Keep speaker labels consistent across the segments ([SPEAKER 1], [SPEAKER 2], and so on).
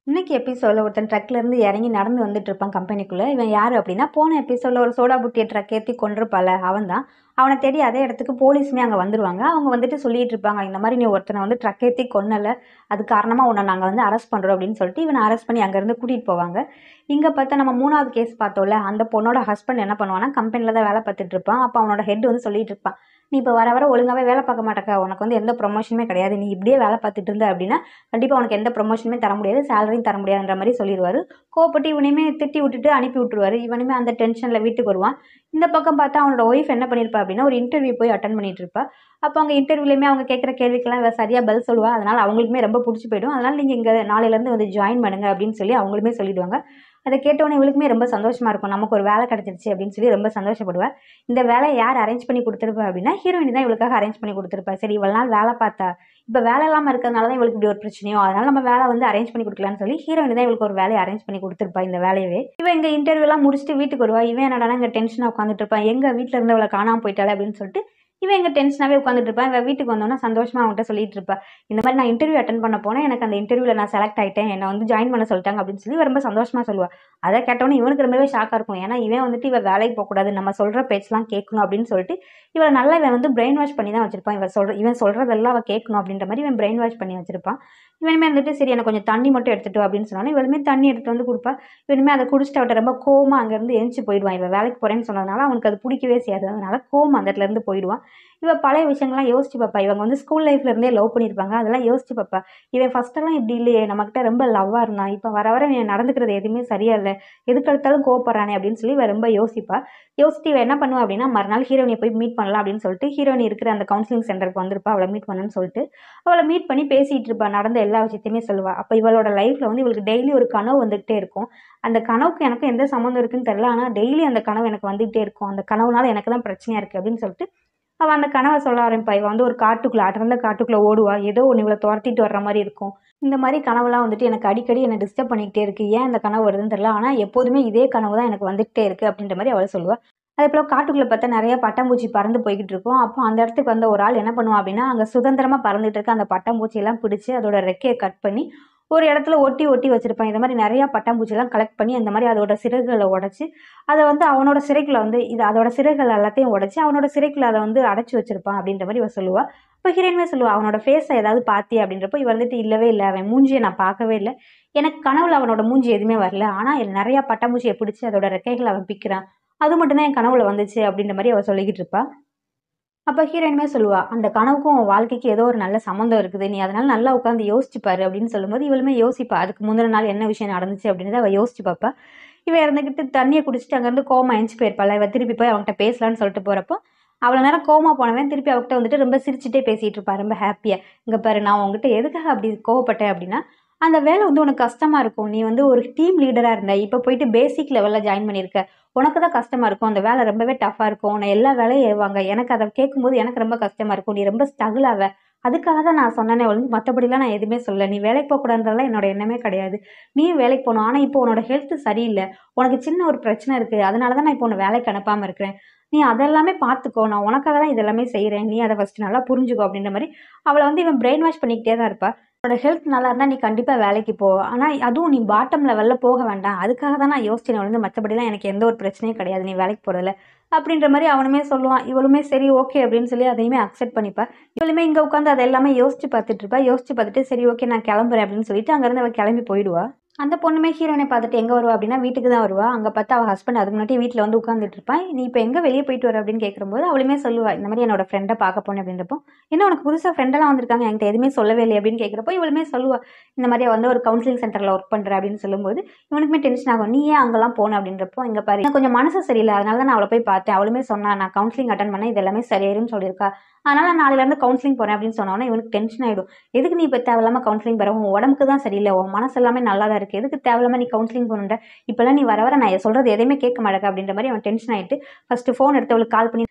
[SPEAKER 1] இன்னைக்கு எபிசோடில் ஒருத்தன் ட்ரக்ல இருந்து இறங்கி நடந்து வந்துட்டு இருப்பான் கம்பெனிக்குள்ளே இவன் யார் அப்படின்னா போன எபிசோடில் ஒரு சோடா புட்டியை ட்ரக் ஏற்றி கொண்டிருப்பால அவன் தான் அவனை தேடி அதே இடத்துக்கு போலீஸுமே அங்கே வந்துருவாங்க அவங்க வந்துட்டு சொல்லிட்டு இருப்பாங்க இந்த மாதிரி நீ ஒருத்தனை வந்து ட்ரக் ஏற்றி கொன்னல அது காரணமாக உன்னை நாங்கள் வந்து அரெஸ்ட் பண்ணுறோம் அப்படின்னு சொல்லிட்டு இவனை அரெஸ்ட் பண்ணி அங்கேருந்து கூட்டிகிட்டு போவாங்க இங்கே பார்த்தா நம்ம மூணாவது கேஸ் பார்த்தோம்ல அந்த பொண்ணோட ஹஸ்பண்ட் என்ன பண்ணுவான்னா கம்பெனியில் தான் வேலை பார்த்துட்டு இருப்பான் அப்போ அவனோட ஹெட் வந்து சொல்லிட்டு இருப்பான் நீ இப்போ வர வர ஒழுங்காகவே வேலை பார்க்க மாட்டேக்க உனக்கு வந்து எந்த ப்ரொமோஷனுமே கிடையாது நீ இப்படியே வேலை பார்த்துட்டு இருந்த அப்படின்னா கண்டிப்பாக உனக்கு எந்த ப்ரொமோஷனுமே தர முடியாது சேலரியும் தர முடியாதுன்ற மாதிரி சொல்லிடுவார் கோவப்பட்டு இவனையுமே திட்டி விட்டுட்டு அனுப்பி விட்டுருவாரு இவனுமே அந்த டென்ஷனில் வீட்டுக்கு வருவான் இந்த பக்கம் பார்த்தா அவனோட ஒய்ஃப் என்ன பண்ணியிருப்பா அப்படின்னா ஒரு இன்டர்வியூ போய் அட்டன் பண்ணிட்டு இருப்பா அப்போ அவங்க இன்டர்வியூலையுமே அவங்க கேட்குற கேள்விக்கெல்லாம் இவ சரியாக பதில் சொல்லுவா அதனால் அவங்களுக்குமே ரொம்ப பிடிச்சி போயிடும் அதனால் நீங்கள் இங்கே நாளையிலேருந்து வந்து ஜாயின் பண்ணுங்க அப்படின்னு சொல்லி அவங்களுமே சொல்லிடுவாங்க அதை கேட்டோன்னே இவளுக்குமே ரொம்ப சந்தோஷமாக இருக்கும் நமக்கு ஒரு வேலை கிடச்சிருச்சு அப்படின்னு சொல்லி ரொம்ப சந்தோஷப்படுவா இந்த வேலையை யார் அரேஞ்ச் பண்ணி கொடுத்துருப்பா அப்படின்னா ஹீரோயின் தான் இவளுக்காக அரேஞ்ச் பண்ணி கொடுத்துருப்பா சரி இவ்வளோ நாள் வேலை பார்த்தா இப்போ வேலை இல்லாமல் இருக்கிறதுனால தான் இவளுக்கு இப்படி ஒரு பிரச்சனையோ அதனால நம்ம வேலை வந்து அரேஞ்ச் பண்ணி கொடுக்கலான்னு சொல்லி ஹீரோயின் தான் இவளுக்கு ஒரு வேலையை அரேஞ்ச் பண்ணி கொடுத்துருப்பா இந்த வேலையவே இவன் இங்கே இன்டர்வியூலாம் முடிச்சுட்டு வீட்டுக்கு வருவா இவன் என்னடா இங்கே டென்ஷனாக உட்காந்துட்டு இருப்பான் எங்கள் வீட்டில் இருந்தவளை காணாமல் போயிட்டாலே அப்படின்னு சொல்லிட்டு இவன் எங்கள் டென்ஷனாகவே உட்காந்துட்டு இருப்பான் இவன் வீட்டுக்கு வந்தோன்னா சந்தோஷமாக அவன்கிட்ட சொல்லிட்டு இருப்பா இந்த மாதிரி நான் இன்டர்வியூ அட்டன் பண்ண போனேன் எனக்கு அந்த இன்டர்வியூவில் நான் செலக்ட் ஆகிட்டேன் என்னை வந்து ஜாயின் பண்ண சொல்லிட்டாங்க அப்படின்னு சொல்லி இவன் ரொம்ப சந்தோஷமாக சொல்லுவா அதை கேட்டோன்னே இவனுக்கு ரொம்பவே ஷாக்காக இருக்கும் ஏன்னா இவன் வந்துட்டு இவன் வேலைக்கு போகக்கூடாது நம்ம சொல்கிற பேச்செலாம் கேட்கணும் அப்படின்னு சொல்லிட்டு இவளை நல்லா இவன் வந்து பிரெயின் வாஷ் பண்ணி தான் வச்சிருப்பான் இவன் சொல்கிற இவன் சொல்கிறதெல்லாம் அவள் கேட்கணும் அப்படின்ற மாதிரி இவன் பிரெயின் வாஷ் பண்ணி வச்சிருப்பான் இவனுமே வந்துட்டு சரி எனக்கு கொஞ்சம் தண்ணி மட்டும் எடுத்துட்டு வா அப்படின்னு சொன்னாலும் இவளுமே தண்ணி எடுத்து வந்து கொடுப்பா இவனுமே அதை குடிச்சிட்டு அவட்ட ரொம்ப கோமா அங்கேருந்து எரிச்சு போயிடுவான் இவன் வேலைக்கு போகிறேன்னு சொன்னதுனால அவனுக்கு அது பிடிக்கவே செய்யாது அதனால கோமா அந்த இடத்துல இருந்து போயிடுவான் இவ பழைய விஷயங்கள்லாம் யோசிச்சு பார்ப்பா இவங்க வந்து ஸ்கூல் லைஃப்ல இருந்தே லவ் பண்ணியிருப்பாங்க அதெல்லாம் யோசிச்சு பார்ப்பா இவன் ஃபர்ஸ்டெல்லாம் இப்படி இல்லையே நம்மக்கிட்ட ரொம்ப லவ்வாக இருந்தான் இப்போ வர வர இவன் நடந்துக்கிறது எதுவுமே சரியா இல்லை எதுக்கு எடுத்தாலும் கோவப்படுறானே அப்படின்னு சொல்லி இவ ரொம்ப யோசிப்பா யோசிச்சு இவ என்ன பண்ணுவா அப்படின்னா மறுநாள் ஹீரோனியை போய் மீட் பண்ணலாம் அப்படின்னு சொல்லிட்டு ஹீரோனி இருக்கிற அந்த கவுன்சிலிங் சென்டருக்கு வந்திருப்பா அவளை மீட் பண்ணணும்னு சொல்லிட்டு அவளை மீட் பண்ணி பேசிகிட்டு இருப்பா நடந்த எல்லா விஷயத்தையுமே சொல்லுவா அப்போ இவளோட லைஃப்பில் வந்து இவளுக்கு டெய்லி ஒரு கனவு வந்துகிட்டே இருக்கும் அந்த கனவுக்கு எனக்கு எந்த சம்மந்தம் இருக்குன்னு தெரியல ஆனால் டெய்லி அந்த கனவு எனக்கு வந்துகிட்டே இருக்கும் அந்த கனவுனால எனக்கு தான் பிரச்சனையாக இருக்குது அப்படின்னு சொல்லிட்டு அவள் அந்த கனவை சொல்ல ஆரம்பிப்பா இவள் வந்து ஒரு காட்டுக்குள்ளே அடர்ந்த காட்டுக்குள்ளே ஓடுவா ஏதோ ஒன்று இவளை துரத்திட்டு வர்ற மாதிரி இருக்கும் இந்த மாதிரி கனவுலாம் வந்துட்டு எனக்கு அடிக்கடி என்னை டிஸ்டர்ப் பண்ணிக்கிட்டே இருக்குது ஏன் இந்த கனவு வருதுன்னு தெரியல ஆனால் எப்போதுமே இதே கனவு தான் எனக்கு வந்துகிட்டே இருக்குது அப்படின்ற மாதிரி அவள் சொல்லுவாள் அதே போல் காட்டுக்குள்ளே பார்த்தா நிறைய பட்டாம்பூச்சி பறந்து போய்கிட்டு இருக்கும் அப்போ அந்த இடத்துக்கு வந்த ஒரு ஆள் என்ன பண்ணுவான் அப்படின்னா அங்கே சுதந்திரமாக பறந்துட்டு இருக்க அந்த பட்டாம்பூச்சியெல்லாம் பிடிச்சி அதோட ரெக்கையை கட் பண்ணி ஒரு இடத்துல ஒட்டி ஒட்டி வச்சிருப்பான் இந்த மாதிரி நிறையா பட்டாம்பூச்சிலாம் கலெக்ட் பண்ணி அந்த மாதிரி அதோட சிறகுகளை உடச்சி அதை வந்து அவனோட சிறைக்குள்ள வந்து இது அதோட சிறைகள் எல்லாத்தையும் உடச்சி அவனோட சிறைக்குள்ள அதை வந்து அடைச்சி வச்சிருப்பான் அப்படின்ற மாதிரி இவ சொல்லுவா இப்போ ஹீரோயின்மே சொல்லுவா அவனோட ஃபேஸை ஏதாவது பார்த்தியே அப்படின்றப்போ இவ வந்துட்டு இல்லவே இல்லை அவன் மூஞ்சியை நான் பார்க்கவே இல்லை எனக்கு கனவுல அவனோட மூஞ்சி எதுவுமே வரல ஆனால் நிறையா பட்டாம்பூச்சியை பிடிச்சி அதோட ரெக்கைகளை அவன் பிக்கிறான் அது மட்டும்தான் என் கனவுல வந்துச்சு அப்படின்ற மாதிரி அவள் சொல்லிக்கிட்டு இருப்பா அப்போ ஹீரோயினுமே சொல்லுவா அந்த கனவுக்கும் உன் வாழ்க்கைக்கு ஏதோ ஒரு நல்ல சம்மந்தம் இருக்குது நீ அதனால நல்லா உட்காந்து யோசிச்சுப்பாரு அப்படின்னு சொல்லும்போது இவளுமே யோசிப்பா அதுக்கு முந்தின நாள் என்ன விஷயம் நடந்துச்சு அப்படின்னு அவள் யோசிச்சு பார்ப்பா இவன் இறந்துக்கிட்டு தண்ணியை குடிச்சிட்டு அங்கேருந்து கோமா எஞ்சி போயிருப்பாள் இவ திருப்பி போய் அவன்கிட்ட பேசலான்னு சொல்லிட்டு போகிறப்போ அவ்வளோ நேரம் கோமா போனவன் திருப்பி அவகிட்ட வந்துட்டு ரொம்ப சிரிச்சுட்டே பேசிகிட்டு இருப்பா ரொம்ப ஹாப்பியாக இங்கே பாரு நான் உங்ககிட்ட எதுக்காக அப்படி கோவப்பட்டேன் அப்படின்னா அந்த வேலை வந்து உனக்கு கஷ்டமாக இருக்கும் நீ வந்து ஒரு டீம் லீடராக இருந்த இப்போ போயிட்டு பேசிக் லெவலில் ஜாயின் பண்ணியிருக்க உனக்கு தான் கஷ்டமாக இருக்கும் அந்த வேலை ரொம்பவே டஃப்பாக இருக்கும் உன்னை எல்லா வேலையும் ஏவாங்க எனக்கு அதை கேட்கும்போது எனக்கு ரொம்ப கஷ்டமாக இருக்கும் நீ ரொம்ப ஸ்ட்ரகிள் ஆவ அதுக்காக தான் நான் சொன்னேனே வந்து மற்றபடிலாம் நான் எதுவுமே சொல்ல நீ வேலைக்கு போகக்கூடாதுன்றதுலாம் என்னோட எண்ணமே கிடையாது நீ வேலைக்கு போகணும் ஆனால் இப்போ உன்னோட ஹெல்த் சரியில்லை உனக்கு சின்ன ஒரு பிரச்சனை இருக்குது அதனால தான் நான் இப்போ உன்னை வேலைக்கு அனுப்பாமல் இருக்கிறேன் நீ அதெல்லாமே பார்த்துக்கோ நான் உனக்காக தான் இதெல்லாமே செய்கிறேன் நீ அதை ஃபஸ்ட்டு நல்லா புரிஞ்சுக்கோ அப்படின்ற மாதிரி அவளை வந்து இவன் பிரெயின் வாஷ் பண்ணிக்கிட்டே தான் இருப்பா உன்னோட ஹெல்த் நல்லா இருந்தால் நீ கண்டிப்பாக வேலைக்கு போ ஆனால் அதுவும் நீ பாட்டம் லெவலில் போக வேண்டாம் அதுக்காக தான் நான் யோசிச்சேன் வந்து மற்றபடிலாம் எனக்கு எந்த ஒரு பிரச்சனையும் கிடையாது நீ வேலைக்கு போகிறதில்ல அப்படின்ற மாதிரி அவனுமே சொல்லுவான் இவளுமே சரி ஓகே அப்படின்னு சொல்லி அதையுமே அக்செப்ட் பண்ணிப்பா இவளுமே இங்கே உட்காந்து அதை எல்லாமே யோசிச்சு பார்த்துட்டு இருப்பா யோசிச்சு பார்த்துட்டு சரி ஓகே நான் கிளம்புறேன் அப்படின்னு சொல்லிட்டு அங்கேருந்து அவள் கிளம்பி போயிடுவா அந்த பொண்ணுமே ஹீரோனை பார்த்துட்டு எங்கே வருவா அப்படின்னா வீட்டுக்கு தான் வருவா அங்கே பார்த்து அவள் ஹஸ்பண்ட் அதுக்கு முன்னாடி வீட்டில் வந்து உட்காந்துட்டு இருப்பான் நீ இப்போ எங்கே வெளியே போயிட்டு வர அப்படின்னு கேட்கும்போது அவளுமே சொல்லுவா இந்த மாதிரி என்னோட ஃப்ரெண்டை பார்க்க போனேன் அப்படின்றப்போ என்ன உனக்கு புதுசாக ஃப்ரெண்டெல்லாம் வந்திருக்காங்க என்கிட்ட எதுவுமே சொல்லவே இல்லை அப்படின்னு கேட்குறப்போ இவளுமே சொல்லுவா இந்த மாதிரி வந்து ஒரு கவுன்சிலிங் சென்டரில் ஒர்க் பண்ணுற அப்படின்னு சொல்லும்போது இவனுக்குமே டென்ஷன் ஆகும் நீ ஏன் அங்கெல்லாம் போன அப்படின்றப்போ இங்கே பாரு எனக்கு கொஞ்சம் மனசு சரியில்லை அதனால தான் நான் அவளை போய் பார்த்தேன் அவளுமே சொன்னா நான் கவுன்சிலிங் அட்டன் பண்ணேன் இது எல்லாமே சரியாயிரும்னு சொல்லியிருக்கா அதனால் நான் நாளையிலேருந்து கவுன்சிலிங் போகிறேன் அப்படின்னு சொன்னோன்னா இவனுக்கு டென்ஷன் ஆகிடும் எதுக்கு நீ இப்போ தேவையில்லாமல் கவுன்சிலிங் போகிற உன் உடம்புக்கு தான் சரியில்லை உன் மனசு எல்லாமே நல்லா தான் இருக்குது எதுக்கு தேவையில்லாமல் நீ கவுன்சிலிங் போகணுன்ற இப்போல்லாம் நீ வர வர நான் சொல்கிறது எதையுமே கேட்க மாட்டேங்க அப்படின்ற மாதிரி அவன் டென்ஷன் ஆகிட்டு ஃபஸ்ட்டு ஃபோன் எடுத்து அவளுக்கு கால் பண்ணி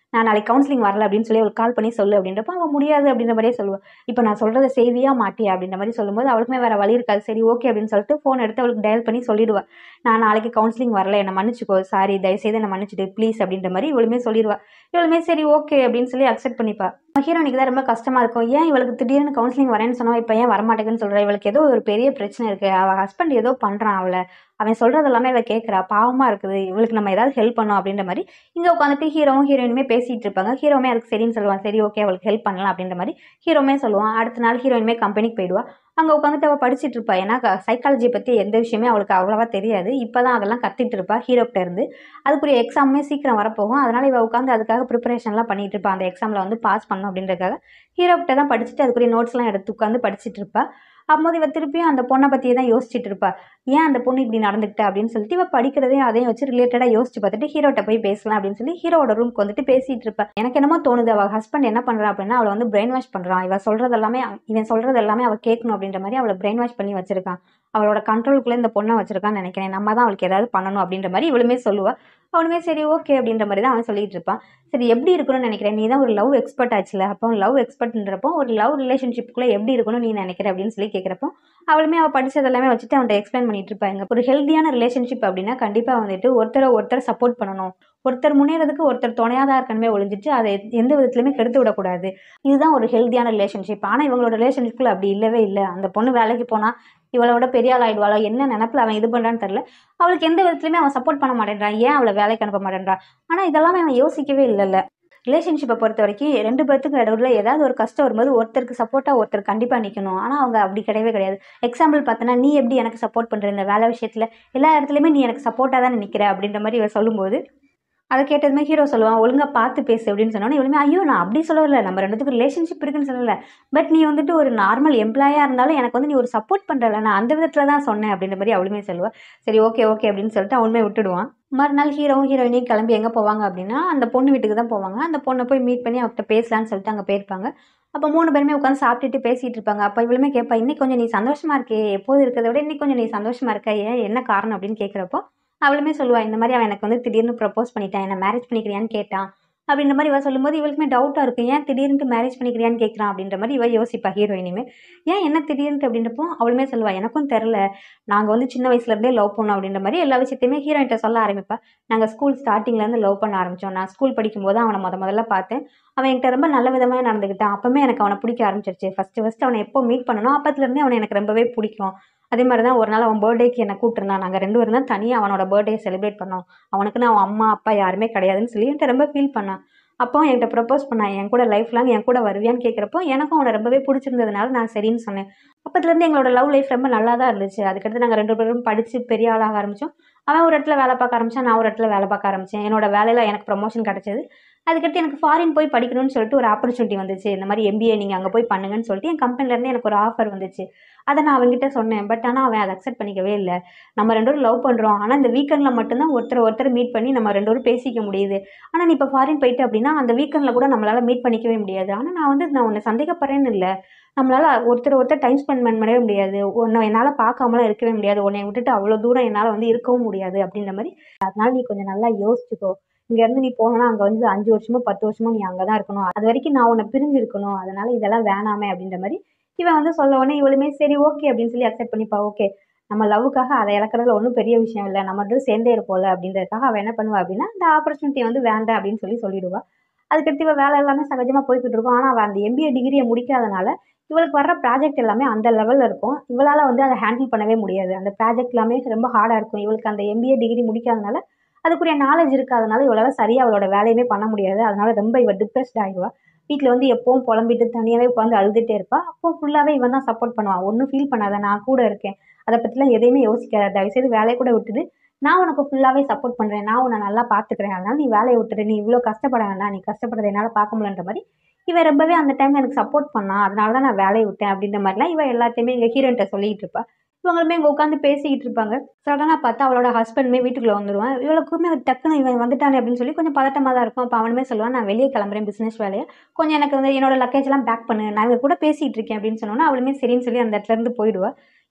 [SPEAKER 1] நான் நாளைக்கு கவுன்சிலிங் வரல அப்படின்னு சொல்லி அவளுக்கு கால் பண்ணி சொல்லு அப்படின்றப்ப அவள் முடியாது அப்படின்ற மாதிரியே சொல்லுவாள் இப்போ நான் சொல்கிறத செய்வியா மாட்டியா அப்படின்ற மாதிரி சொல்லும்போது அவளுக்குமே வேறு வழி இருக்காது சரி ஓகே அப்படின்னு சொல்லிட்டு ஃபோன் எடுத்து அவளுக்கு டயல் பண்ணி சொல்லிடுவா நான் நாளைக்கு கவுன்சிலிங் வரல என்னை மன்னிச்சிக்கோ சாரி தயவுசெய்து என்னை மன்னிச்சிட்டு ப்ளீஸ் அப்படின்ற மாதிரி இவளுமே சொல்லிடுவா இவளுமே சரி ஓகே அப்படின்னு சொல்லி அக்செப்ட் பண்ணிப்பா ஹீரோனிக்கு தான் ரொம்ப கஷ்டமாக இருக்கும் ஏன் இவளுக்கு திடீர்னு கவுன்சிலிங் வரேன்னு சொன்னா இப்போ ஏன் வரமாட்டேங்குன்னு சொல்கிறா இவளுக்கு ஏதோ ஒரு பெரிய பிரச்சனை இருக்குது அவள் ஹஸ்பண்ட் ஏதோ பண்ணுறான் அவளை அவன் சொல்கிறது எல்லாமே இவள் கேட்குறா பாவமாக இருக்குது இவளுக்கு நம்ம ஏதாவது ஹெல்ப் பண்ணோம் அப்படின்ற மாதிரி இங்கே உட்காந்துட்டு ஹீரோவும் ஹீரோயினுமே பேசிகிட்டு இருப்பாங்க ஹீரோமே அதுக்கு சரின்னு சொல்லுவான் சரி ஓகே அவளுக்கு ஹெல்ப் பண்ணலாம் அப்படின்ற மாதிரி ஹீரோமே சொல்லுவான் அடுத்த நாள் ஹீரோயினுமே கம்பெனிக்கு போயிடுவா அங்கே உட்காந்துட்டு அவள் படிச்சுட்டு இருப்பா ஏன்னா சைக்காலஜி பற்றி எந்த விஷயமே அவளுக்கு அவ்வளோவா தெரியாது இப்போ தான் அதெல்லாம் கற்றுட்டு இருப்பா ஹீரோக்கிட்ட இருந்து அதுக்குரிய எக்ஸாமுமே சீக்கிரம் வரப்போகும் அதனால் இவள் உட்காந்து அதுக்காக ப்ரிப்பரேஷன்லாம் பண்ணிட்டு இருப்பா அந்த எக்ஸாமில் வந்து பாஸ் பண்ணணும் அப்படின்றதுக்காக ஹீரோக்கிட்ட தான் படிச்சுட்டு அதுக்குரிய நோட்ஸ்லாம் எடுத்து உட்காந்து படிச்சுட்டு இருப்பா அப்போது இவள் திருப்பியும் அந்த பொண்ணை பற்றியே தான் யோசிச்சுட்டு இருப்பா ஏன் அந்த பொண்ணு இப்படி நடந்துக்கிட்டா அப்படின்னு சொல்லிட்டு இவள் படிக்கிறதையும் அதையும் வச்சு ரிலேட்டடாக யோசிச்சு பார்த்துட்டு ஹீரோட்ட போய் பேசலாம் அப்படின்னு சொல்லி ஹீரோட ரூம்க்கு வந்துட்டு பேசிகிட்டு இருப்பா எனக்கு என்னமோ தோணுது அவள் ஹஸ்பண்ட் என்ன பண்ணுறா அப்படின்னா அவளை வந்து பிரெயின் வாஷ் பண்ணுறான் இவள் சொல்கிறது எல்லாமே இவன் சொல்கிறது எல்லாமே அவள் கேட்கணும் அப்படின்ற மாதிரி அவளை பிரெயின் வாஷ் பண்ணி வச்சிருக்கான் அவளோட கண்ட்ரோலுக்குள்ளே இந்த பொண்ணை வச்சிருக்கான்னு நினைக்கிறேன் நம்ம தான் அவளுக்கு ஏதாவது பண்ணணும் அப்படின்ற மாதிரி இவளுமே சொல்லுவா அவனுமே சரி ஓகே அப்படின்ற மாதிரி தான் அவன் சொல்லிட்டு இருப்பான் சரி எப்படி இருக்கணும்னு நினைக்கிறேன் நீ தான் ஒரு லவ் எக்ஸ்பர்ட் ஆச்சுல அப்போ லவ் எக்ஸ்பர்ட்ன்றப்போ ஒரு லவ் ரிலேஷன்ஷிப்புக்குள்ளே எப்படி இருக்கணும் நீ நினைக்கிற அப்படின்னு சொல்லி கேட்குறப்போ அவளுமே அவள் படிச்சது எல்லாமே வச்சுட்டு அவன்கிட்ட எக்ஸ்பிளைன் பண்ணிட்டு இருப்பாங்க ஒரு ஹெல்த்தியான ரிலேஷன்ஷிப் அப்படின்னா கண்டிப்பாக வந்துட்டு ஒருத்தரை ஒருத்தர் சப்போர்ட் பண்ணணும் ஒருத்தர் முன்னேறதுக்கு ஒருத்தர் துணையாக தான் இருக்கணுமே ஒழிஞ்சிட்டு அதை எந்த விதத்துலையுமே கெடுத்து விடக்கூடாது இதுதான் ஒரு ஹெல்த்தியான ரிலேஷன்ஷிப் ஆனால் இவங்களோட ரிலேஷன்ஷிப்பில் அப்படி இல்லவே இல்லை அந்த பொண்ணு வேலைக்கு போனால் இவளோட பெரிய ஆள் ஆயிடுவாளோ என்ன நினப்பில் அவன் இது பண்ணுறான்னு தெரில அவளுக்கு எந்த விதத்துலையுமே அவன் சப்போர்ட் பண்ண மாட்டேன்றான் ஏன் அவளை வேலைக்கு அனுப்ப மாட்டேன்றான் ஆனால் இதெல்லாமே அவன் யோசிக்கவே இல்லைல்ல ரிலேஷன்ஷிப்பை பொறுத்த வரைக்கும் ரெண்டு பேர்த்துக்கு நடுவில் ஏதாவது ஒரு கஷ்டம் வரும்போது ஒருத்தருக்கு சப்போர்ட்டாக ஒருத்தர் கண்டிப்பாக நிற்கணும் ஆனால் அவங்க அப்படி கிடையவே கிடையாது எக்ஸாம்பிள் பார்த்தோன்னா நீ எப்படி எனக்கு சப்போர்ட் பண்ணுற இந்த வேலை விஷயத்தில் எல்லா இடத்துலையுமே நீ எனக்கு சப்போர்ட்டாக தான் நிற்கிற அப்படின்ற மாதிரி இவ சொல்லும்போது அதை கேட்டதுமே ஹீரோ சொல்லுவான் ஒழுங்காக பார்த்து பேசு அப்படின்னு சொன்னோன்னே இவளுமே ஐயோ நான் அப்படி சொல்லல நம்ம ரெண்டுத்துக்கு ரிலேஷன்ஷிப் இருக்குன்னு சொல்லல பட் நீ வந்துட்டு ஒரு நார்மல் எம்ப்ளாயாக இருந்தாலும் எனக்கு வந்து நீ ஒரு சப்போர்ட் பண்ணுறல நான் அந்த விதத்தில் தான் சொன்னேன் அப்படின்ற மாதிரி அவளுமே சொல்லுவா சரி ஓகே ஓகே அப்படின்னு சொல்லிட்டு அவனுமே விட்டுடுவான் மறுநாள் ஹீரோவும் ஹீரோயினையும் கிளம்பி எங்கே போவாங்க அப்படின்னா அந்த பொண்ணு வீட்டுக்கு தான் போவாங்க அந்த பொண்ணை போய் மீட் பண்ணி அவர்கிட்ட பேசலான்னு சொல்லிட்டு அங்கே போயிருப்பாங்க அப்போ மூணு பேருமே உட்காந்து சாப்பிட்டுட்டு பேசிகிட்டு இருப்பாங்க அப்போ இவளுமே கேட்பா இன்னைக்கு கொஞ்சம் நீ சந்தோஷமா இருக்கே எப்போது இருக்கிறத விட இன்னைக்கு கொஞ்சம் நீ சந்தோஷமா இருக்க ஏன் என்ன காரணம் அப்படின்னு கேட்குறப்போ அவளுமே சொல்லுவா இந்த மாதிரி அவன் எனக்கு வந்து திடீர்னு ப்ரப்போஸ் பண்ணிட்டான் என்ன மேரேஜ் பண்ணிக்கிறியான்னு கேட்டான் அப்படின்ற மாதிரி இவ சொல்லும்போது இவளுக்குமே டவுட்டாக இருக்கும் ஏன் திடீர்னு மேரேஜ் பண்ணிக்கிறியான்னு கேட்குறான் அப்படின்ற மாதிரி இவ யோசிப்பா ஹீரோயினுமே ஏன் என்ன திடீர்னு அப்படின்றப்போ அவளுமே சொல்லுவா எனக்கும் தெரில நாங்கள் வந்து சின்ன வயசுலேருந்தே லவ் பண்ணோம் அப்படின்ற மாதிரி எல்லா விஷயத்தையுமே ஹீரோயின்ட்ட சொல்ல ஆரம்பிப்பா நாங்கள் ஸ்கூல் ஸ்டார்டிங்லேருந்து லவ் பண்ண ஆரம்பித்தோம் நான் ஸ்கூல் படிக்கும்போது அவனை முத முதல்ல பார்த்தேன் அவன் என்கிட்ட ரொம்ப நல்ல விதமாக நடந்துக்கிட்டான் அப்போமே எனக்கு அவனை பிடிக்க ஆரம்பிச்சிருச்சு ஃபஸ்ட்டு ஃபஸ்ட்டு அவனை எப்போ மீட் பண்ணனோ அப்பத்துலேருந்தே அவனை எனக்கு ரொம்பவே பிடிக்கும் அதே மாதிரி தான் ஒரு நாள் அவன் பர்த்டேக்கு என்னை கூப்பிட்டுருந்தான் நாங்கள் ரெண்டு பேரும் தான் தனியாக அவனோட பர்த்டே செலிப்ரேட் பண்ணோம் அவனுக்குன்னு அவன் அம்மா அப்பா யாருமே கிடையாதுன்னு சொல்லி என்கிட்ட ரொம்ப ஃபீல் பண்ணான் அப்போ என்கிட்ட ப்ரப்போஸ் பண்ணான் என் கூட லைஃப் லாங் என் கூட வருவியான்னு கேட்குறப்போ எனக்கும் அவனை ரொம்பவே பிடிச்சிருந்ததுனால நான் சரின்னு சொன்னேன் அப்பத்துலேருந்து எங்களோட லவ் லைஃப் ரொம்ப நல்லா தான் இருந்துச்சு அதுக்கடுத்து நாங்கள் ரெண்டு பேரும் படித்து பெரிய ஆளாக ஆரம்பித்தோம் அவன் ஒரு இடத்துல வேலை பார்க்க ஆரம்பித்தான் நான் ஒரு இடத்துல வேலை பார்க்க ஆரம்பித்தேன் என்னோட வேலையில் எனக்கு ப்ரமோஷன் கிடச்சிது அதுக்கடுத்து எனக்கு ஃபாரின் போய் படிக்கணும்னு சொல்லிட்டு ஒரு ஆப்பர்ச்சுனிட்டி வந்துச்சு இந்த மாதிரி எம்பிஏ நீங்கள் அங்கே போய் பண்ணுங்கன்னு சொல்லிட்டு என் கம்பெனிலேருந்து எனக்கு ஒரு ஆஃபர் வந்துச்சு அதை நான் அவன்கிட்ட சொன்னேன் பட் ஆனால் அவன் அதை அக்செப்ட் பண்ணிக்கவே இல்லை நம்ம ரெண்டு பேரும் லவ் பண்ணுறோம் ஆனால் இந்த வீக்கெண்டில் மட்டும்தான் ஒருத்தர் ஒருத்தர் மீட் பண்ணி நம்ம ரெண்டு பேரும் பேசிக்க முடியுது ஆனால் நீ இப்போ ஃபாரின் போயிட்டு அப்படின்னா அந்த வீக்கெண்டில் கூட நம்மளால் மீட் பண்ணிக்கவே முடியாது ஆனால் நான் வந்து நான் உன்னை சந்தேகப்படுறேன்னு இல்லை நம்மளால் ஒருத்தர் ஒருத்தர் டைம் ஸ்பெண்ட் பண்ணவே முடியாது உன்னை என்னால் பார்க்காமலாம் இருக்கவே முடியாது உன்னை விட்டுட்டு அவ்வளோ தூரம் என்னால் வந்து இருக்கவும் முடியாது அப்படின்ற மாதிரி அதனால நீ கொஞ்சம் நல்லா யோசிச்சுக்கோ இங்கேருந்து நீ போனோன்னா அங்கே வந்து அஞ்சு வருஷமோ பத்து வருஷமோ நீ அங்கே தான் இருக்கணும் அது வரைக்கும் நான் உன்னை பிரிஞ்சு இருக்கணும் அதனால இதெல்லாம் வேணாமே அப்படின்ற மாதிரி இவன் வந்து சொல்ல உடனே இவளுமே சரி ஓகே அப்படின்னு சொல்லி அக்செப்ட் பண்ணிப்பா ஓகே நம்ம லவ்வுக்காக அதை இழக்கிறதுல ஒன்றும் பெரிய விஷயம் இல்லை நம்ம ரெண்டும் சேர்ந்தே இருப்போம்ல அப்படின்றதுக்காக அவள் என்ன பண்ணுவா அப்படின்னா இந்த ஆப்பர்ச்சுனிட்டி வந்து வேண்டாம் அப்படின்னு சொல்லி சொல்லிடுவா அதுக்கடுத்து இவள் வேலை எல்லாமே சகஜமாக போய்கிட்டு இருக்கும் ஆனால் அவள் அந்த எம்பிஏ டிகிரியை முடிக்காதனால இவளுக்கு வர்ற ப்ராஜெக்ட் எல்லாமே அந்த லெவலில் இருக்கும் இவளால் வந்து அதை ஹேண்டில் பண்ணவே முடியாது அந்த ப்ராஜெக்ட் எல்லாமே ரொம்ப ஹார்டாக இருக்கும் இவளுக்கு அந்த எம்பிஏ டிகிரி முடிக்காதனால அதுக்குரிய நாலேஜ் இருக்காதனால இவளால் சரியாக அவளோட வேலையுமே பண்ண முடியாது அதனால ரொம்ப இவ டிப்ரெஸ்ட் ஆகிடுவா வீட்டில் வந்து எப்பவும் புலம்பிட்டு தனியாகவே உட்காந்து அழுதுகிட்டே இருப்பா அப்போ ஃபுல்லாகவே இவன் தான் சப்போர்ட் பண்ணுவான் ஒன்றும் ஃபீல் பண்ணாத நான் கூட இருக்கேன் அதை பற்றிலாம் எதையுமே யோசிக்காத தயவுசெய்து வேலையை கூட விட்டுட்டு நான் உனக்கு ஃபுல்லாகவே சப்போர்ட் பண்ணுறேன் நான் உன்னை நல்லா பார்த்துக்கிறேன் அதனால நீ வேலையை விட்டுரு நீ இவ்வளோ கஷ்டப்பட வேண்டாம் நீ கஷ்டப்படுறத என்னால் பார்க்க முடியலன்ற மாதிரி இவன் ரொம்பவே அந்த டைம் எனக்கு சப்போர்ட் பண்ணான் அதனால தான் நான் வேலையை விட்டேன் அப்படின்ற மாதிரிலாம் இவன் எல்லாத்தையுமே எங்கள் ஹீரோயின்ட்ட சொல்லிட்டு இருப்பா இவங்களுமே இங்கே உட்காந்து பேசிக்கிட்டு இருப்பாங்க சடனாக பார்த்தா அவளோட ஹஸ்பண்டுமே வீட்டுக்குள்ளே வந்துடுவான் இவளுக்குமே ஒரு டக்குன்னு இவன் வந்துட்டானே அப்படின்னு சொல்லி கொஞ்சம் பதட்டமாக தான் இருக்கும் அப்போ அவனுமே சொல்லுவான் நான் வெளியே கிளம்புறேன் பிஸ்னஸ் வேலையை கொஞ்சம் எனக்கு வந்து என்னோட லக்கேஜ் எல்லாம் பேக் பண்ணு நான் இவங்க கூட பேசிகிட்டு இருக்கேன் அப்படின்னு சொன்னோன்னா அவளுமே சரின்னு சொல்லி அந்த இடத்துல இருந்து போயிடுவா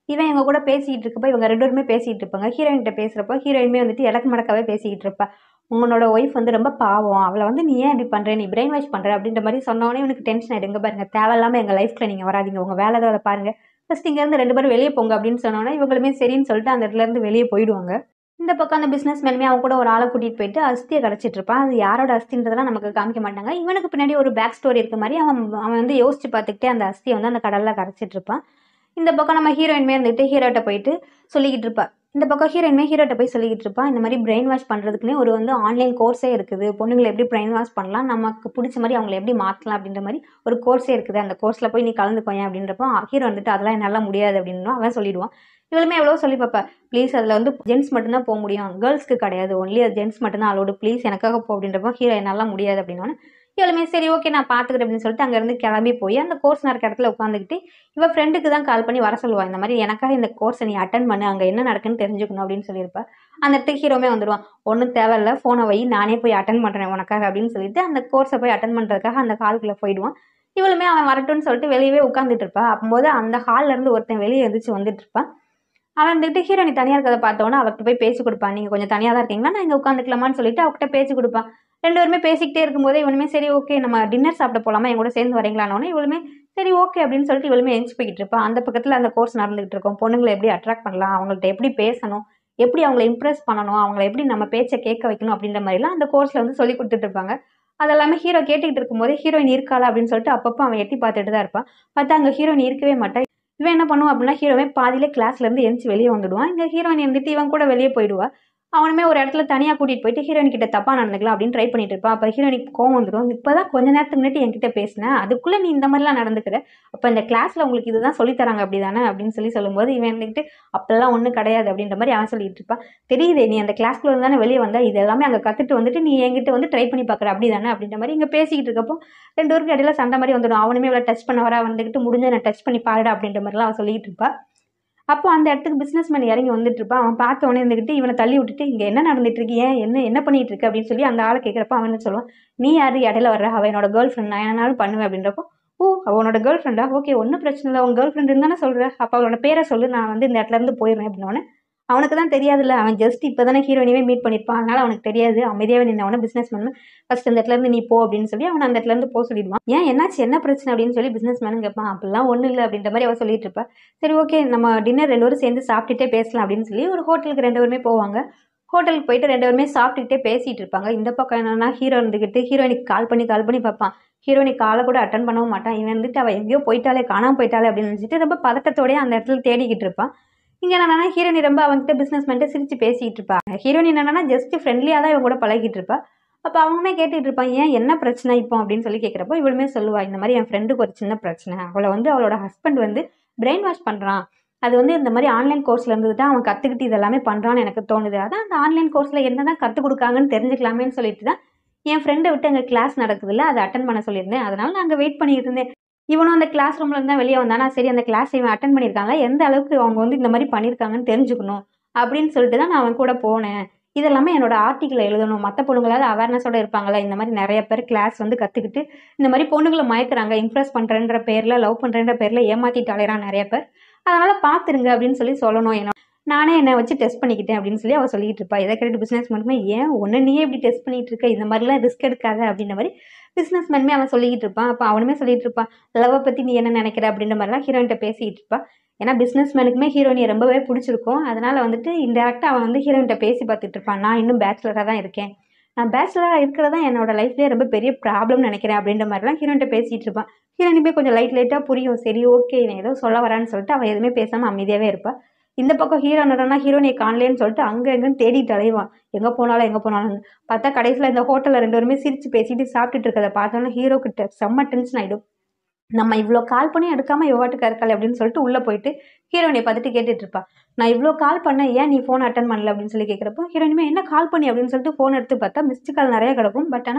[SPEAKER 1] இவன் இவங்க கூட பேசிக்கிட்டு இருக்கப்ப இவங்க ரெண்டு பேருமே பேசிகிட்டு இருப்பாங்க ஹீரோயின்கிட்ட பேசுகிறப்போ ஹீரோயினுமே வந்துட்டு இடக்கு மடக்காவே பேசிக்கிட்டு இருப்பா உங்களோட ஒய்ஃப் வந்து ரொம்ப பாவம் அவளை வந்து நீ ஏன் இப்படி பண்ணுற நீ பிரெயின் வாஷ் பண்ணுற அப்படின்ற மாதிரி சொன்னோடனே இவனுக்கு டென்ஷன் ஆகிடுங்க பாருங்க தேவையில்லாமல் எங்கள் லைஃப்பில் நீங்கள் வராதீங்க உங்கள் வேலை ஏதாவது பாருங்க ஃபஸ்ட் இங்கேருந்து ரெண்டு பேரும் வெளியே போங்க அப்படின்னு சொன்னோன்னே இவங்களுமே சரின்னு சொல்லிட்டு அந்த இடத்துலேருந்து வெளியே போயிடுவாங்க இந்த பக்கம் அந்த பிஸ்னஸ் மேலுமே அவன் கூட ஒரு ஆளை கூட்டிகிட்டு போயிட்டு அஸ்தியை கிடச்சிட்டு இருப்பான் அது யாரோட அஸ்தின்றதெல்லாம் நமக்கு காமிக்க மாட்டாங்க இவனுக்கு பின்னாடி ஒரு பேக் ஸ்டோரி இருக்க மாதிரி அவன் அவன் வந்து யோசிச்சு பார்த்துக்கிட்டே அந்த அஸ்தியை வந்து அந்த கடலில் கரைச்சிட்டு இருப்பான் இந்த பக்கம் நம்ம ஹீரோயின்மே இருந்துட்டு ஹீரோட்ட போயிட்டு சொல்லிக்கிட்டு இருப்பா இந்த பக்கம் ஹீரோயின்மே ஹீரோட்ட போய் சொல்லிக்கிட்டு இருப்பா இந்த மாதிரி பிரெயின் வாஷ் பண்ணுறதுக்குனே ஒரு வந்து ஆன்லைன் கோர்ஸே இருக்குது பொண்ணுங்களை எப்படி பிரெயின் வாஷ் பண்ணலாம் நமக்கு பிடிச்ச மாதிரி அவங்களை எப்படி மாற்றலாம் அப்படின்ற மாதிரி ஒரு கோர்ஸே இருக்குது அந்த கோர்ஸில் போய் நீ கலந்துக்கோயேன் அப்படின்றப்போ ஹீரோ வந்துட்டு அதெல்லாம் என்னால் முடியாது அப்படின்னு அவன் சொல்லிடுவான் இவளுமே எவ்வளோ சொல்லி பார்ப்பா ப்ளீஸ் அதில் வந்து ஜென்ட்ஸ் மட்டும்தான் போக முடியும் கேர்ள்ஸ்க்கு கிடையாது ஒன்லி அது ஜென்ட்ஸ் மட்டும்தான் அலோடு ப்ளீஸ் எனக்காக போ அப்படின்றப்போ ஹீரோ என்னால் முடியாது அப்படின்னோடனே இவளுமே சரி ஓகே நான் பார்த்துக்கிறேன் அப்படின்னு சொல்லிட்டு அங்கேருந்து கிளம்பி போய் அந்த கோர்ஸ் நடக்கிற இடத்துல உட்காந்துக்கிட்டு இவள் ஃப்ரெண்டுக்கு தான் கால் பண்ணி வர சொல்லுவா இந்த மாதிரி எனக்காக இந்த கோர்ஸை நீ அட்டன் பண்ணு அங்கே என்ன நடக்குன்னு தெரிஞ்சுக்கணும் அப்படின்னு சொல்லியிருப்பா அந்த இடத்துக்கு ஹீரோமே வந்துடுவான் ஒன்றும் தேவையில்ல ஃபோனை வை நானே போய் அட்டன் பண்ணுறேன் உனக்காக அப்படின்னு சொல்லிட்டு அந்த கோர்ஸை போய் அட்டன் பண்ணுறதுக்காக அந்த காலுக்குள்ளே போயிடுவான் இவளுமே அவன் வரட்டும்னு சொல்லிட்டு வெளியவே உட்காந்துட்டு இருப்பா அப்போது அந்த ஹால்ல இருந்து ஒருத்தன் வெளியே எழுந்திரிச்சு வந்துட்டு இருப்பான் அவன் வந்துட்டு ஹீரோனி தனியாக இருக்கிறத பார்த்தோன்னே அவர்கிட்ட போய் பேசி கொடுப்பான் நீங்கள் கொஞ்சம் தனியாக தான் இருக்கீங்களா நான் இங்கே உட்காந்துக்கலாமான்னு சொல்லிட்டு அவகிட்ட பேசி கொடுப்பான் ரெண்டு பேருமே பேசிக்கிட்டே இருக்கும்போதே இவனுமே சரி ஓகே நம்ம டின்னர் சாப்பிட போகலாமா என் கூட சேர்ந்து வரீங்களானோன்னு இவளுமே சரி ஓகே அப்படின்னு சொல்லிட்டு இவளுமே எஞ்சி போய்கிட்டு இருப்பான் அந்த பக்கத்தில் அந்த கோர்ஸ் நடந்துகிட்டு இருக்கும் பொண்ணுங்களை எப்படி அட்ராக்ட் பண்ணலாம் அவங்கள்ட்ட எப்படி பேசணும் எப்படி அவங்கள இம்ப்ரெஸ் பண்ணணும் அவங்கள எப்படி நம்ம பேச்சை கேட்க வைக்கணும் அப்படின்ற மாதிரிலாம் அந்த கோர்ஸில் வந்து சொல்லி கொடுத்துட்டு இருப்பாங்க அதெல்லாமே ஹீரோ கேட்டுக்கிட்டு இருக்கும்போது ஹீரோயின் இருக்காளா அப்படின்னு சொல்லிட்டு அப்பப்போ அவன் எட்டி பார்த்துட்டு தான் இருப்பான் பார்த்தா அங்கே ஹீரோயின் இருக்கவே மாட்டா இவன் என்ன பண்ணுவான் அப்படின்னா ஹீரோவே பாதியிலே கிளாஸ்லேருந்து எந்திச்சு வெளியே வந்துடுவான் இந்த ஹீரோயின் இருந்துட்டு இவன் கூட வெளியே போயிடுவா அவனுமே ஒரு இடத்துல தனியாக கூட்டிகிட்டு போயிட்டு ஹீரோயின் கிட்ட தப்பாக நடந்துக்கலாம் அப்படின்னு ட்ரை பண்ணிட்டு இருப்பான் அப்போ ஹீரோயினுக்கு கோவம் வந்துடும் இப்போ தான் கொஞ்ச நேரத்துக்கு முன்னாடி என்கிட்ட பேசினேன் அதுக்குள்ளே நீ இந்த மாதிரிலாம் நடந்துக்கிற அப்போ இந்த கிளாஸில் உங்களுக்கு இதுதான் சொல்லித்தராங்க அப்படி தானே அப்படின்னு சொல்லி சொல்லும்போது இவன் இருந்துக்கிட்டு அப்போல்லாம் ஒன்றும் கிடையாது அப்படின்ற மாதிரி அவன் சொல்லிட்டு இருப்பான் தெரியுதே நீ அந்த கிளாஸ்க்குள்ள தானே வெளியே வந்தா இது எல்லாமே அங்கே கற்றுட்டு வந்துட்டு நீ என்கிட்ட வந்து ட்ரை பண்ணி பார்க்குற அப்படி தானே அப்படின்ற மாதிரி இங்கே பேசிக்கிட்டு இருக்கப்போ ரெண்டு பேருக்கு இடையில சண்டை மாதிரி வந்துடும் அவனுமே இவ்வளோ டச் பண்ண வர வந்துக்கிட்டு முடிஞ்ச நான் டச் பண்ணி பாருடா அப்படின்ற மாதிரிலாம் அவன் சொல்லிட்டு இருப்பா அப்போ அந்த இடத்துக்கு பிஸ்னஸ் மேன் இறங்கி வந்துட்டு இருப்பான் அவன் பார்த்த உடனே இருந்துக்கிட்டு இவனை தள்ளி விட்டுட்டு இங்கே என்ன நடந்துட்டு இருக்கு ஏன் என்ன என்ன பண்ணிட்டு இருக்கு அப்படின்னு சொல்லி அந்த ஆளை கேட்குறப்ப அவன் என்ன சொல்லுவான் நீ யாரு இடையில வர்ற அவன் என்னோட கேர்ள் ஃப்ரெண்ட் நான் என்னாலும் பண்ணுவேன் அப்படின்றப்போ ஓ அவனோட கேர்ள் ஃப்ரெண்டா ஓகே ஒன்றும் பிரச்சனை இல்லை உன் கேர்ள் ஃப்ரெண்ட் இருந்தானே சொல்கிறேன் அப்போ அவளோட பேரை சொல்லு நான் வந்து இந்த இடத்துல இருந்து போயிடுறேன் அப்படின்னோடனே அவனுக்கு தான் தெரியாதுல்ல அவன் ஜஸ்ட் இப்போ தானே ஹீரோயினவே மீட் பண்ணியிருப்பான் அதனால அவனுக்கு தெரியாது அமைதியாகவே நின்று அவனை பிஸ்னஸ் மேன் ஃபர்ஸ்ட் இந்த இடத்துல இருந்து நீ போ அப்படின்னு சொல்லி அவன் அந்த இடத்துல இருந்து போக சொல்லிடுவான் ஏன் என்னாச்சு என்ன பிரச்சனை அப்படின்னு சொல்லி பிஸ்னஸ் மேனு கேட்பான் அப்படிலாம் ஒன்றும் இல்லை அப்படின்ற மாதிரி அவன் சொல்லிட்டு இருப்பா சரி ஓகே நம்ம டின்னர் ரெண்டு பேரும் சேர்ந்து சாப்பிட்டுட்டே பேசலாம் அப்படின்னு சொல்லி ஒரு ஹோட்டலுக்கு ரெண்டு பேருமே போவாங்க ஹோட்டலுக்கு போயிட்டு ரெண்டு பேருமே சாப்பிட்டுக்கிட்டே பேசிகிட்டு இருப்பாங்க இந்த பக்கம் என்னன்னா ஹீரோ இருந்துக்கிட்டு ஹீரோயினுக்கு கால் பண்ணி கால் பண்ணி பார்ப்பான் ஹீரோயினுக்கு காலை கூட அட்டன் பண்ணவும் மாட்டான் இவன் வந்துட்டு அவள் எங்கேயோ போயிட்டாலே காணாமல் போயிட்டாலே அப்படின்னு நினச்சிட்டு ரொம்ப பதட்டத்தோடய அந்த இடத்துல தேடிக்கிட்டு இருப்பான் இங்கே என்னன்னா ஹீரோயினி ரொம்ப அவன்கிட்ட பிஸ்னஸ் பண்ணிட்டு சிரிச்சு பேசிகிட்டு இருப்பா ஹீரோயின் என்னன்னா ஜஸ்ட் ஃப்ரெண்ட்லியாக தான் இவன் கூட பழகிட்டு இருப்பா அப்போ அவனுமே கேட்டுட்டு இருப்பான் ஏன் என்ன பிரச்சனை இப்போ அப்படின்னு சொல்லி கேட்குறப்போ இவளுமே சொல்லுவா இந்த மாதிரி என் ஃப்ரெண்டுக்கு ஒரு சின்ன பிரச்சனை அவளை வந்து அவளோட ஹஸ்பண்ட் வந்து பிரெயின் வாஷ் பண்ணுறான் அது வந்து இந்த மாதிரி ஆன்லைன் கோர்ஸில் இருந்து தான் அவன் கற்றுக்கிட்டு இதெல்லாமே பண்ணுறான்னு எனக்கு தோணுது அதான் அந்த ஆன்லைன் கோர்ஸில் என்ன தான் கற்றுக் கொடுக்காங்கன்னு தெரிஞ்சுக்கலாமேன்னு சொல்லிட்டு தான் என் ஃப்ரெண்டை விட்டு அங்கே கிளாஸ் நடக்குதுல்ல அதை அட்டன் பண்ண சொல்லியிருந்தேன் அதனால நான் அங்கே வெயிட் பண்ணிட்டு இருந்தேன் இவனும் அந்த கிளாஸ் ரூம்ல இருந்தா வெளியே வந்தானா சரி அந்த கிளாஸ் இவன் அட்டன் பண்ணியிருக்காங்க எந்த அளவுக்கு அவங்க வந்து இந்த மாதிரி பண்ணியிருக்காங்கன்னு தெரிஞ்சுக்கணும் அப்படின்னு சொல்லிட்டு தான் நான் அவன் கூட போனேன் இதெல்லாமே என்னோட ஆர்டிக்கில் எழுதணும் மற்ற பொண்ணுங்களாவது அவேர்னஸோட இருப்பாங்களா இந்த மாதிரி நிறைய பேர் கிளாஸ் வந்து கற்றுக்கிட்டு இந்த மாதிரி பொண்ணுங்களை மயக்கிறாங்க இம்ப்ரெஸ் பண்ணுறேன்ற பேரில் லவ் பண்ணுறேன்ற பேரில் ஏமாற்றிட்டு அலையிறான் நிறைய பேர் அதனால் பார்த்துருங்க அப்படின்னு சொல்லி சொல்லணும் என்ன நானே என்னை வச்சு டெஸ்ட் பண்ணிக்கிட்டேன் அப்படின்னு சொல்லி அவள் சொல்லிட்டு இருப்பா இதை கேட்டு பிஸ்னஸ் மட்டுமே ஏன் ஒன்று நீயே இப்படி டெஸ்ட் பண்ணிட்டு இருக்க இந்த மாதிரிலாம் ரிஸ்க் எடுக்காத அப்படின்ற மாதிரி பிஸ்னஸ் மேனுமே அவன் சொல்லிக்கிட்டு இருப்பான் அப்போ அவனுமே சொல்லிட்டு இருப்பான் லவ்வை பற்றி நீ என்ன நினைக்கிற அப்படின்ற மாதிரிலாம் ஹீரோயின்ட்ட பேசிக்கிட்டு இருப்பான் ஏன்னா பிஸ்னஸ் மேனுக்குமே ஹீரோயினியை ரொம்பவே பிடிச்சிருக்கும் அதனால் வந்துட்டு இன்டெரக்டாக அவன் வந்து ஹீரோயின்ட்ட பேசி பார்த்துட்டு இருப்பான் நான் இன்னும் பேச்சுலராக தான் இருக்கேன் நான் பேச்சுலராக இருக்கிறதா என்னோட லைஃப்லேயே ரொம்ப பெரிய ப்ராப்ளம் நினைக்கிறேன் அப்படின்ற மாதிரிலாம் ஹீரோயின்ட்ட பேசிகிட்டு இருப்பான் ஹீரோயினுமே கொஞ்சம் லைட் லைட்டாக புரியும் சரி ஓகே நான் ஏதோ சொல்ல வரான்னு சொல்லிட்டு அவன் எதுவுமே பேசாமல் அமைதியாகவே இருப்பாள் இந்த பக்கம் ஹீரோ நடனா ஹீரோனியை காணலேன்னு சொல்லிட்டு அங்கே எங்கன்னு தேடிட்டு அலைவான் எங்கே போனாலும் எங்கே போனாலும் பார்த்தா கடைசியில் இந்த ஹோட்டலில் ரெண்டு பேருமே சிரித்து பேசிட்டு சாப்பிட்டுட்டு இருக்கிறத பார்த்தோன்னா ஹீரோ கிட்ட செம்ம டென்ஷன் ஆகிடும் நம்ம இவ்வளோ கால் பண்ணி எடுக்காமல் எவ்வாட்டுக்கு இருக்காள் அப்படின்னு சொல்லிட்டு உள்ளே போயிட்டு ஹீரோயினை பார்த்துட்டு கேட்டுட்டு இருப்பா நான் இவ்வளோ கால் பண்ணேன் ஏன் நீ ஃபோன் அட்டன் பண்ணல அப்படின்னு சொல்லி கேட்குறப்போ ஹீரோயினுமே என்ன கால் பண்ணி அப்படின்னு சொல்லிட்டு ஃபோன் எடுத்து பார்த்தா மிஸ்டு கால் நிறைய கிடக்கும் பட் ஆனால்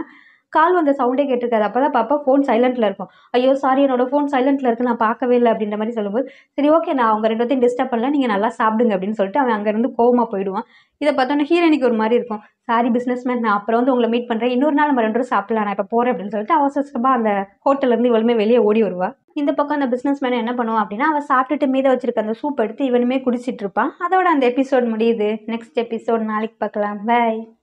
[SPEAKER 1] கால் வந்த சவுண்டே கேட்டிருக்காது அப்போ தான் பாப்பா ஃபோன் சைலண்ட்டில் இருக்கும் ஐயோ சாரி என்னோட ஃபோன் சைலண்ட்டில் இருக்கு நான் பார்க்கவே இல்லை அப்படின்ற மாதிரி சொல்லும்போது சரி ஓகே நான் அவங்க ரெண்டு பேர்த்தையும் டிஸ்டர்ப் பண்ணல நீங்கள் நல்லா சாப்பிடுங்க அப்படின்னு சொல்லிட்டு அவன் அங்கேருந்து கோவமா போயிடுவான் இதை பார்த்தோன்னா ஹீரோனிக்கு ஒரு மாதிரி இருக்கும் சாரி பிஸ்னஸ் மேன் நான் அப்புறம் வந்து உங்களை மீட் பண்ணுறேன் இன்னொரு நாள் நம்ம ரெண்டு பேரும் சாப்பிடலாம் நான் இப்போ போகிறேன் அப்படின்னு சொல்லிட்டு அவசரமாக அந்த ஹோட்டல்லேருந்து இவளுமே வெளியே ஓடி வருவா இந்த பக்கம் அந்த பிஸ்னஸ் மேன் என்ன பண்ணுவான் அப்படின்னா அவன் சாப்பிட்டுட்டு மீத வச்சிருக்க அந்த சூப் எடுத்து இவனுமே குடிச்சிட்டு இருப்பான் அதோட அந்த எபிசோட் முடியுது நெக்ஸ்ட் எபிசோட் நாளைக்கு பார்க்கலாம் பை